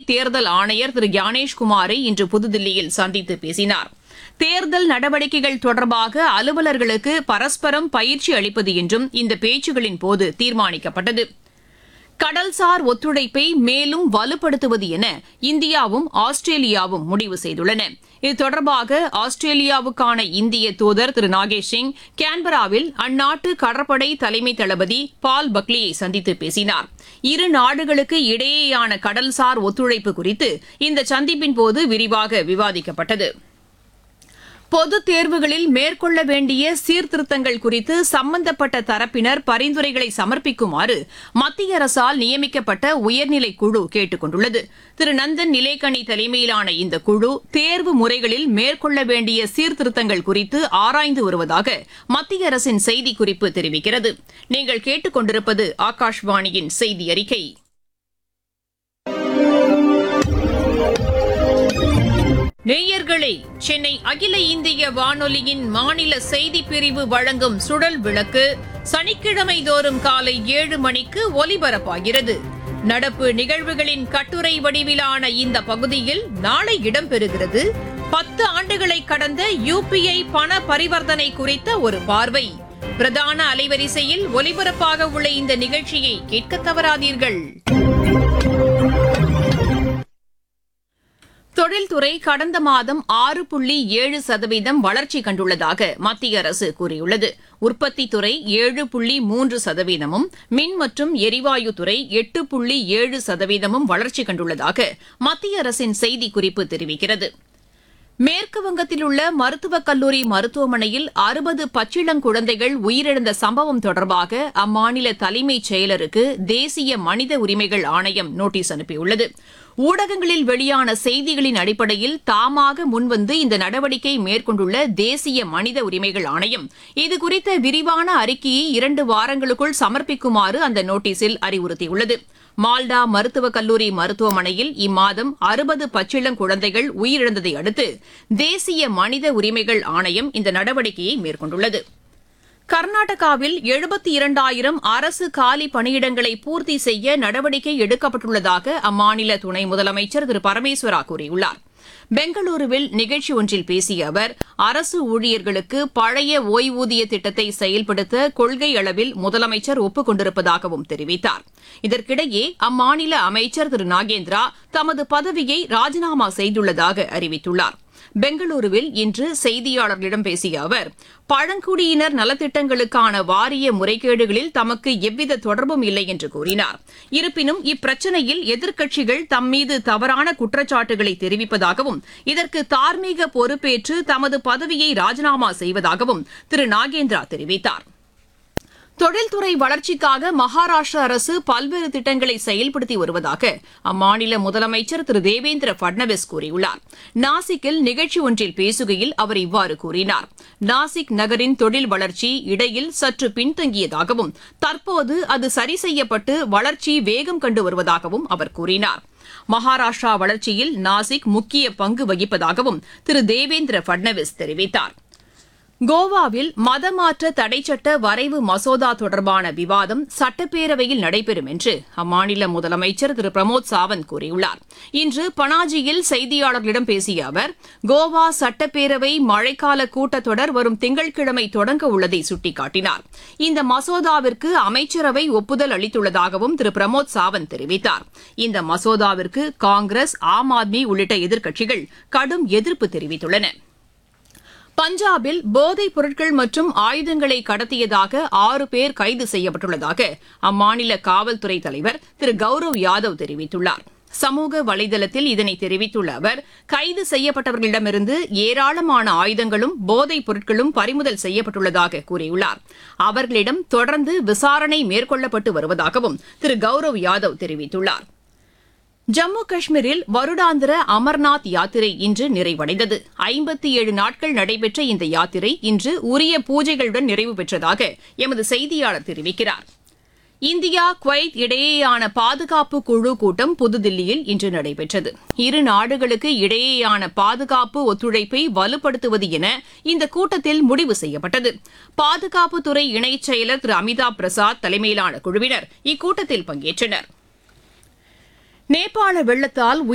தேர்தல் ஆணையர் திரு ஞானேஷ்குமாரை இன்று புதுதில்லியில் சந்தித்து பேசினார் தேர்தல் நடவடிக்கைகள் தொடர்பாக அலுவலர்களுக்கு பரஸ்பரம் பயிற்சி அளிப்பது என்றும் இந்த பேச்சுகளின் போது தீர்மானிக்கப்பட்டது கடல்சார் ஒத்துழைப்பை மேலும் வலுப்படுத்துவது என இந்தியாவும் ஆஸ்திரேலியாவும் முடிவு செய்துள்ளன இது தொடர்பாக ஆஸ்திரேலியாவுக்கான இந்திய தூதர் திரு நாகேஷ் சிங் கேன்பராவில் அந்நாட்டு கடற்படை தலைமை தளபதி பால் பக்லியை சந்தித்து பேசினார் இரு நாடுகளுக்கு இடையேயான கடல்சார் ஒத்துழைப்பு குறித்து இந்த சந்திப்பின் போது விரிவாக விவாதிக்கப்பட்டது பொதுத் தேர்வுகளில் மேற்கொள்ள வேண்டிய சீர்திருத்தங்கள் குறித்து சம்பந்தப்பட்ட தரப்பினர் பரிந்துரைகளை சமர்ப்பிக்குமாறு மத்திய அரசால் நியமிக்கப்பட்ட உயர்நிலை குழு கேட்டுக் கொண்டுள்ளது திரு நந்தன் நிலேக்கணி தலைமையிலான இந்த குழு தேர்வு முறைகளில் மேற்கொள்ள வேண்டிய சீர்திருத்தங்கள் குறித்து ஆராய்ந்து வருவதாக மத்திய அரசின் செய்திக்குறிப்பு தெரிவிக்கிறது நீங்கள் கேட்டுக் கொண்டிருப்பது ஆகாஷ்வாணியின் செய்தி அறிக்கை நேயர்களே சென்னை அகில இந்திய வானொலியின் மாநில செய்திப் பிரிவு வழங்கும் சுடல் விளக்கு சனிக்கிழமை தோறும் காலை ஏழு மணிக்கு ஒலிபரப்பாகிறது நடப்பு நிகழ்வுகளின் கட்டுரை வடிவிலான இந்த பகுதியில் நாளை இடம்பெறுகிறது பத்து ஆண்டுகளை கடந்த யுபிஐ பண பரிவர்த்தனை குறித்த ஒரு பார்வை பிரதான அலைவரிசையில் ஒலிபரப்பாக உள்ள இந்த நிகழ்ச்சியை கேட்க தவறாதீர்கள் தொழில்துறை கடந்த மாதம் ஆறு புள்ளி ஏழு சதவீதம் வளர்ச்சி கண்டுள்ளதாக மத்திய அரசு கூறியுள்ளது உற்பத்தித் துறை ஏழு புள்ளி மூன்று சதவீதமும் மின் மற்றும் எரிவாயு துறை எட்டு புள்ளி ஏழு சதவீதமும் வளர்ச்சி கண்டுள்ளதாக மத்திய அரசின் செய்திக்குறிப்பு தெரிவிக்கிறது மேற்கு வங்கத்தில் உள்ள மருத்துவக் கல்லூரி மருத்துவமனையில் அறுபது பச்சிளங்குழந்தைகள் உயிரிழந்த சம்பவம் தொடர்பாக அம்மாநில தலைமைச் செயலருக்கு தேசிய மனித உரிமைகள் ஆணையம் நோட்டீஸ் அனுப்பியுள்ளது ஊடகங்களில் வெளியான செய்திகளின் அடிப்படையில் தாமாக முன்வந்து இந்த நடவடிக்கை மேற்கொண்டுள்ள தேசிய மனித உரிமைகள் ஆணையம் இதுகுறித்த விரிவான அறிக்கையை இரண்டு வாரங்களுக்குள் சமர்ப்பிக்குமாறு அந்த நோட்டீஸில் அறிவுறுத்தியுள்ளது மால்டா மருத்துவக் கல்லூரி மருத்துவமனையில் இம்மாதம் அறுபது பச்சிளங்குழந்தைகள் உயிரிழந்ததை அடுத்து தேசிய மனித உரிமைகள் ஆணையம் இந்த நடவடிக்கையை மேற்கொண்டுள்ளது கர்நாடகாவில் எழுபத்தி இரண்டாயிரம் அரசு காலி பணியிடங்களை பூர்த்தி செய்ய நடவடிக்கை எடுக்கப்பட்டுள்ளதாக அம்மாநில துணை முதலமைச்சர் திரு பரமேஸ்வரா கூறியுள்ளார் பெங்களூருவில் நிகழ்ச்சி ஒன்றில் பேசிய அவர் அரசு ஊழியர்களுக்கு பழைய ஓய்வூதிய திட்டத்தை செயல்படுத்த கொள்கை அளவில் முதலமைச்சர் ஒப்புக் கொண்டிருப்பதாகவும் தெரிவித்தார் இதற்கிடையே அம்மாநில அமைச்சர் திரு நாகேந்திரா தமது பதவியை ராஜினாமா செய்துள்ளதாக அறிவித்துள்ளார் பெங்களூருவில் இன்று செய்தியாளர்களிடம் பேசிய அவர் பழங்குடியினர் நலத்திட்டங்களுக்கான வாரிய முறைகேடுகளில் தமக்கு எவ்வித தொடர்பும் இல்லை என்று கூறினார் இருப்பினும் இப்பிரச்சனையில் எதிர்க்கட்சிகள் தம்மீது தவறான குற்றச்சாட்டுகளை தெரிவிப்பதாகவும் இதற்கு தார்மீக பொறுப்பேற்று தமது பதவியை ராஜினாமா செய்வதாகவும் திரு நாகேந்திரா தெரிவித்தார் தொழில்துறை வளர்ச்சிக்காக மகாராஷ்டிரா அரசு பல்வேறு திட்டங்களை செயல்படுத்தி வருவதாக அம்மாநில முதலமைச்சர் திரு தேவேந்திர பட்னவிஸ் கூறியுள்ளார் நாசிக்கில் நிகழ்ச்சி ஒன்றில் பேசுகையில் அவர் இவ்வாறு கூறினார் நாசிக் நகரின் தொழில் வளர்ச்சி இடையில் சற்று பின்தங்கியதாகவும் தற்போது அது சரி செய்யப்பட்டு வளர்ச்சி வேகம் கண்டு வருவதாகவும் அவர் கூறினார் மகாராஷ்டிரா வளர்ச்சியில் நாசிக் முக்கிய பங்கு வகிப்பதாகவும் திரு தேவேந்திர பட்னவிஸ் தெரிவித்தார் கோவாவில் மதமாற்ற தடைச்சட்ட வரைவு மசோதா தொடர்பான விவாதம் சட்டப்பேரவையில் நடைபெறும் என்று அம்மாநில முதலமைச்சர் திரு பிரமோத் சாவந்த் கூறியுள்ளார் இன்று பனாஜியில் செய்தியாளர்களிடம் பேசிய அவர் கோவா சட்டப்பேரவை மழைக்கால கூட்டத்தொடர் வரும் திங்கட்கிழமை தொடங்க உள்ளதை சுட்டிக்காட்டினார் இந்த மசோதாவிற்கு அமைச்சரவை ஒப்புதல் அளித்துள்ளதாகவும் திரு பிரமோத் சாவந்த் தெரிவித்தார் இந்த மசோதாவிற்கு காங்கிரஸ் ஆம் ஆத்மி உள்ளிட்ட எதிர்க்கட்சிகள் கடும் எதிர்ப்பு தெரிவித்துள்ளன பஞ்சாபில் போதைப் பொருட்கள் மற்றும் ஆயுதங்களை கடத்தியதாக ஆறு பேர் கைது செய்யப்பட்டுள்ளதாக அம்மாநில காவல்துறை தலைவர் திரு கௌரவ் யாதவ் தெரிவித்துள்ளார் சமூக வலைதளத்தில் இதனை தெரிவித்துள்ள அவர் கைது செய்யப்பட்டவர்களிடமிருந்து ஏராளமான ஆயுதங்களும் போதைப் பொருட்களும் பறிமுதல் செய்யப்பட்டுள்ளதாக கூறியுள்ளார் அவர்களிடம் தொடர்ந்து விசாரணை மேற்கொள்ளப்பட்டு வருவதாகவும் திரு கௌரவ் யாதவ் தெரிவித்துள்ளார் ஜம்மு காஷ்மீரில் வருடாந்திர அமர்நாத் யாத்திரை இன்று நிறைவடைந்தது ஐம்பத்தி ஏழு நாட்கள் நடைபெற்ற இந்த யாத்திரை இன்று உரிய பூஜைகளுடன் நிறைவு பெற்றதாக எமது செய்தியாளர் தெரிவிக்கிறார் இந்தியா குவைத் இடையேயான பாதுகாப்பு குழு கூட்டம் புதுதில்லியில் இன்று நடைபெற்றது இரு நாடுகளுக்கு இடையேயான பாதுகாப்பு ஒத்துழைப்பை வலுப்படுத்துவது என இந்த கூட்டத்தில் முடிவு செய்யப்பட்டது பாதுகாப்புத்துறை இணைச் செயலர் திரு அமிதாப் பிரசாத் தலைமையிலான குழுவினர் இக்கூட்டத்தில் பங்கேற்றனர் நேபாள வெள்ளத்தால்